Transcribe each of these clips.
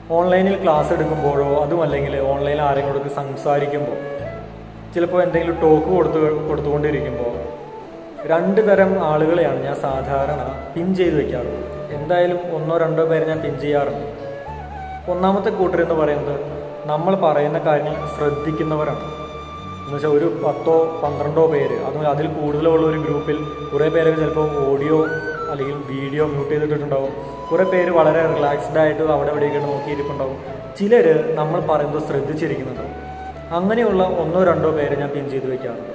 ഓൺലൈനിൽ ക്ലാസ് എടുക്കുമ്പോഴോ അതുമല്ലെങ്കിൽ ഓൺലൈനിൽ ആരെങ്കിലോടൊക്കെ സംസാരിക്കുമ്പോൾ ചിലപ്പോൾ എന്തെങ്കിലും ടോക്ക് കൊടുത്തു കൊടുത്തുകൊണ്ടിരിക്കുമ്പോൾ രണ്ട് തരം ആളുകളെയാണ് ഞാൻ സാധാരണ പിൻ ചെയ്ത് വെക്കാറുള്ളത് എന്തായാലും ഒന്നോ രണ്ടോ പേരെ ഞാൻ പിൻ ചെയ്യാറുണ്ട് ഒന്നാമത്തെ കൂട്ടർ എന്ന് പറയുന്നത് നമ്മൾ പറയുന്ന കാര്യങ്ങൾ ശ്രദ്ധിക്കുന്നവരാണ് എന്ന് വെച്ചാൽ ഒരു പത്തോ പന്ത്രണ്ടോ പേര് അതും അതിൽ കൂടുതലുള്ള ഒരു ഗ്രൂപ്പിൽ കുറേ പേരൊക്കെ ചിലപ്പോൾ ഓഡിയോ അല്ലെങ്കിൽ വീഡിയോ മ്യൂട്ട് ചെയ്തിട്ടുണ്ടാവും കുറേ പേര് വളരെ റിലാക്സ്ഡ് ആയിട്ട് അവിടെ എവിടെയൊക്കെ നോക്കിയിരിപ്പുണ്ടാവും ചിലർ നമ്മൾ പറയുന്നത് ശ്രദ്ധിച്ചിരിക്കുന്നുണ്ടാവും അങ്ങനെയുള്ള ഒന്നോ രണ്ടോ പേരെ ഞാൻ പിൻ ചെയ്ത് വെക്കാറുണ്ട്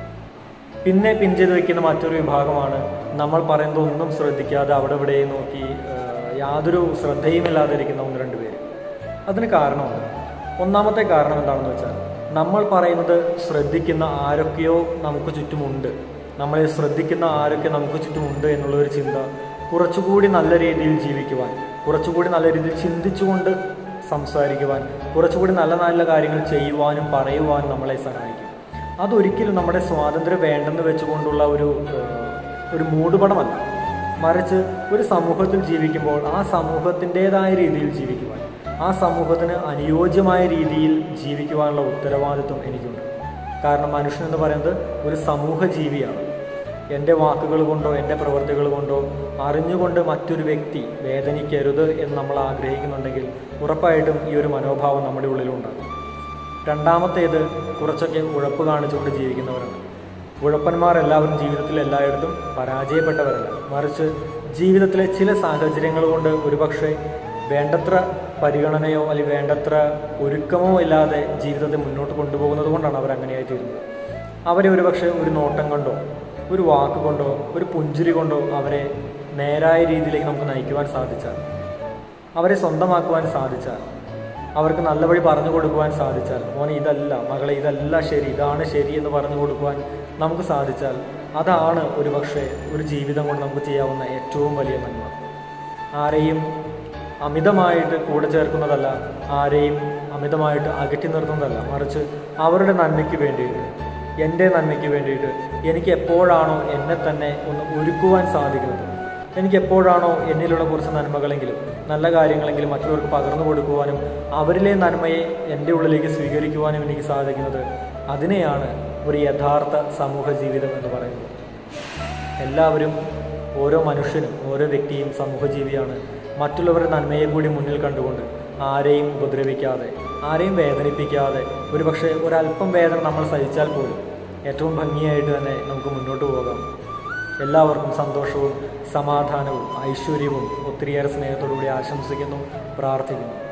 പിന്നെ പിൻ ചെയ്ത് വെക്കുന്ന മറ്റൊരു വിഭാഗമാണ് നമ്മൾ പറയുന്നത് ഒന്നും ശ്രദ്ധിക്കാതെ അവിടെ ഇവിടെ നോക്കി ആ, യാതൊരു ശ്രദ്ധയുമില്ലാതെ ഇരിക്കുന്ന ഒന്ന് രണ്ട് പേര് അതിന് കാരണമുണ്ട് ഒന്നാമത്തെ കാരണം എന്താണെന്ന് വെച്ചാൽ നമ്മൾ പറയുന്നത് ശ്രദ്ധിക്കുന്ന ആരൊക്കെയോ നമുക്ക് ചുറ്റുമുണ്ട് നമ്മളെ ശ്രദ്ധിക്കുന്ന ആരൊക്കെ നമുക്ക് ചുറ്റുമുണ്ട് എന്നുള്ള ഒരു ചിന്ത കുറച്ചുകൂടി നല്ല രീതിയിൽ ജീവിക്കുവാൻ കുറച്ചുകൂടി നല്ല രീതിയിൽ ചിന്തിച്ചുകൊണ്ട് സംസാരിക്കുവാൻ കുറച്ചുകൂടി നല്ല നല്ല കാര്യങ്ങൾ ചെയ്യുവാനും പറയുവാനും നമ്മളെ സഹായിക്കും അതൊരിക്കലും നമ്മുടെ സ്വാതന്ത്ര്യം വേണ്ടെന്ന് വെച്ചുകൊണ്ടുള്ള ഒരു ഏഹ്, ഒരു മൂടുപടമല്ല മറിച്ച് ഒരു സമൂഹത്തിൽ ജീവിക്കുമ്പോൾ ആ സമൂഹത്തിൻ്റെതായ രീതിയിൽ ജീവിക്കുവാൻ ആ സമൂഹത്തിന് അനുയോജ്യമായ രീതിയിൽ ജീവിക്കുവാനുള്ള ഉത്തരവാദിത്വം എനിക്കുണ്ട് കാരണം മനുഷ്യൻ എന്ന് പറയുന്നത് ഒരു സമൂഹ ജീവിയാണ് എൻ്റെ വാക്കുകൾ കൊണ്ടോ എൻ്റെ പ്രവൃത്തികൾ കൊണ്ടോ അറിഞ്ഞുകൊണ്ട് മറ്റൊരു വ്യക്തി വേദനിക്കരുത് എന്ന് നമ്മൾ ആഗ്രഹിക്കുന്നുണ്ടെങ്കിൽ ഉറപ്പായിട്ടും ഈ ഒരു മനോഭാവം നമ്മുടെ ഉള്ളിലുണ്ടാകും രണ്ടാമത്തേത് കുറച്ചൊക്കെ ഉഴപ്പ് കാണിച്ചുകൊണ്ട് ജീവിക്കുന്നവരാണ് ഉഴപ്പന്മാർ എല്ലാവരും ജീവിതത്തിൽ എല്ലായിടത്തും പരാജയപ്പെട്ടവരല്ല മറിച്ച് ജീവിതത്തിലെ ചില സാഹചര്യങ്ങൾ കൊണ്ട് ഒരുപക്ഷെ വേണ്ടത്ര പരിഗണനയോ അല്ലെങ്കിൽ വേണ്ടത്ര ഒരുക്കമോ ഇല്ലാതെ ജീവിതത്തെ മുന്നോട്ട് കൊണ്ടുപോകുന്നത് കൊണ്ടാണ് അവർ അങ്ങനെയായി തീരുന്നത് അവരെ ഒരുപക്ഷെ ഒരു നോട്ടം കൊണ്ടോ ഒരു വാക്ക് കൊണ്ടോ ഒരു പുഞ്ചിരി കൊണ്ടോ അവരെ നേരായ രീതിയിലേക്ക് നമുക്ക് നയിക്കുവാൻ സാധിച്ചാൽ അവരെ സ്വന്തമാക്കുവാൻ സാധിച്ചാൽ അവർക്ക് നല്ല വഴി പറഞ്ഞു കൊടുക്കുവാൻ സാധിച്ചാൽ മോനെ ഇതല്ല മകളെ ഇതല്ല ശരി ഇതാണ് ശരി എന്ന് പറഞ്ഞു കൊടുക്കുവാൻ നമുക്ക് സാധിച്ചാൽ അതാണ് ഒരു പക്ഷേ ഒരു ജീവിതം കൊണ്ട് നമുക്ക് ചെയ്യാവുന്ന ഏറ്റവും വലിയ നന്മ ആരെയും അമിതമായിട്ട് കൂടെ ചേർക്കുന്നതല്ല ആരെയും അമിതമായിട്ട് അകറ്റി നിർത്തുന്നതല്ല മറിച്ച് അവരുടെ നന്മയ്ക്ക് വേണ്ടിയിട്ട് എൻ്റെ നന്മയ്ക്ക് വേണ്ടിയിട്ട് എനിക്ക് എപ്പോഴാണോ എന്നെ തന്നെ ഒന്ന് ഒരുക്കുവാൻ സാധിക്കുന്നത് എനിക്ക് എപ്പോഴാണോ എന്നിലുള്ള കുറച്ച് നന്മകളെങ്കിലും നല്ല കാര്യങ്ങളെങ്കിലും മറ്റുള്ളവർക്ക് പകർന്നു കൊടുക്കുവാനും അവരിലെ നന്മയെ എൻ്റെ ഉള്ളിലേക്ക് സ്വീകരിക്കുവാനും എനിക്ക് സാധിക്കുന്നത് അതിനെയാണ് ഒരു യഥാർത്ഥ സമൂഹ ജീവിതം എന്ന് പറയുന്നത് എല്ലാവരും ഓരോ മനുഷ്യനും ഓരോ വ്യക്തിയും സമൂഹജീവിയാണ് മറ്റുള്ളവരുടെ നന്മയെ കൂടി മുന്നിൽ കണ്ടുകൊണ്ട് ആരെയും ഉപദ്രവിക്കാതെ ആരെയും വേദനിപ്പിക്കാതെ ഒരുപക്ഷെ ഒരല്പം വേദന നമ്മൾ സഹിച്ചാൽ പോലും ഏറ്റവും ഭംഗിയായിട്ട് തന്നെ നമുക്ക് മുന്നോട്ട് പോകാം എല്ലാവർക്കും സന്തോഷവും സമാധാനവും ഐശ്വര്യവും ഒത്തിരിയേറെ സ്നേഹത്തോടുകൂടി ആശംസിക്കുന്നു പ്രാർത്ഥിക്കുന്നു